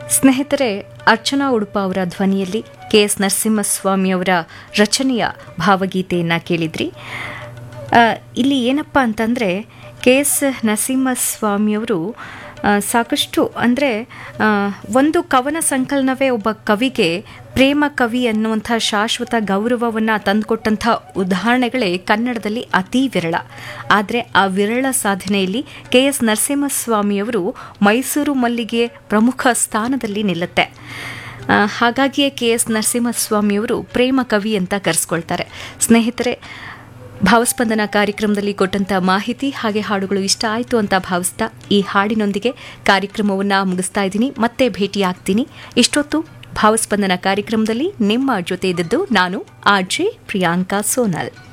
ಸ್ನೇಹಿತರೆ ಅರ್ಚನಾ ಉಡುಪ ಅವರ ಧ್ವನಿಯಲ್ಲಿ ಕೆ ಎಸ್ ನರಸಿಂಹಸ್ವಾಮಿ ಅವರ ರಚನೆಯ ಭಾವಗೀತೆಯನ್ನು ಕೇಳಿದ್ರಿ ಆ, ಇಲ್ಲಿ ಏನಪ್ಪ ಅಂತಂದರೆ ಕೆ ಎಸ್ ನರಸಿಂಹಸ್ವಾಮಿಯವರು ಆ, ಸಾಕಷ್ಟು ಅಂದರೆ ಒಂದು ಕವನ ಸಂಕಲನವೇ ಒಬ್ಬ ಕವಿಗೆ ಪ್ರೇಮ ಕವಿ ಅನ್ನುವಂಥ ಶಾಶ್ವತ ಗೌರವವನ್ನು ತಂದುಕೊಟ್ಟಂಥ ಉದಾಹರಣೆಗಳೇ ಕನ್ನಡದಲ್ಲಿ ಅತೀ ವಿರಳ ಆದರೆ ಆ ವಿರಳ ಸಾಧನೆಯಲ್ಲಿ ಕೆ ಎಸ್ ನರಸಿಂಹಸ್ವಾಮಿಯವರು ಮೈಸೂರು ಮಲ್ಲಿಗೆ ಪ್ರಮುಖ ಸ್ಥಾನದಲ್ಲಿ ನಿಲ್ಲುತ್ತೆ ಆ, ಹಾಗಾಗಿಯೇ ಕೆ ಎಸ್ ನರಸಿಂಹಸ್ವಾಮಿಯವರು ಪ್ರೇಮ ಕವಿ ಅಂತ ಕರೆಸ್ಕೊಳ್ತಾರೆ ಸ್ನೇಹಿತರೆ ಭಾವಸ್ಪಂದನ ಕಾರ್ಯಕ್ರಮದಲ್ಲಿ ಕೊಟ್ಟಂತ ಮಾಹಿತಿ ಹಾಗೆ ಹಾಡುಗಳು ಇಷ್ಟ ಆಯಿತು ಅಂತ ಭಾವಿಸ್ತಾ ಈ ಹಾಡಿನೊಂದಿಗೆ ಕಾರ್ಯಕ್ರಮವನ್ನು ಮುಗಿಸ್ತಾ ಇದ್ದೀನಿ ಮತ್ತೆ ಭೇಟಿಯಾಗ್ತೀನಿ ಇಷ್ಟೊತ್ತು ಭಾವಸ್ಪಂದನ ಕಾರ್ಯಕ್ರಮದಲ್ಲಿ ನಿಮ್ಮ ಜೊತೆ ಇದ್ದದ್ದು ನಾನು ಆರ್ಜೆ ಪ್ರಿಯಾಂಕಾ ಸೋನಲ್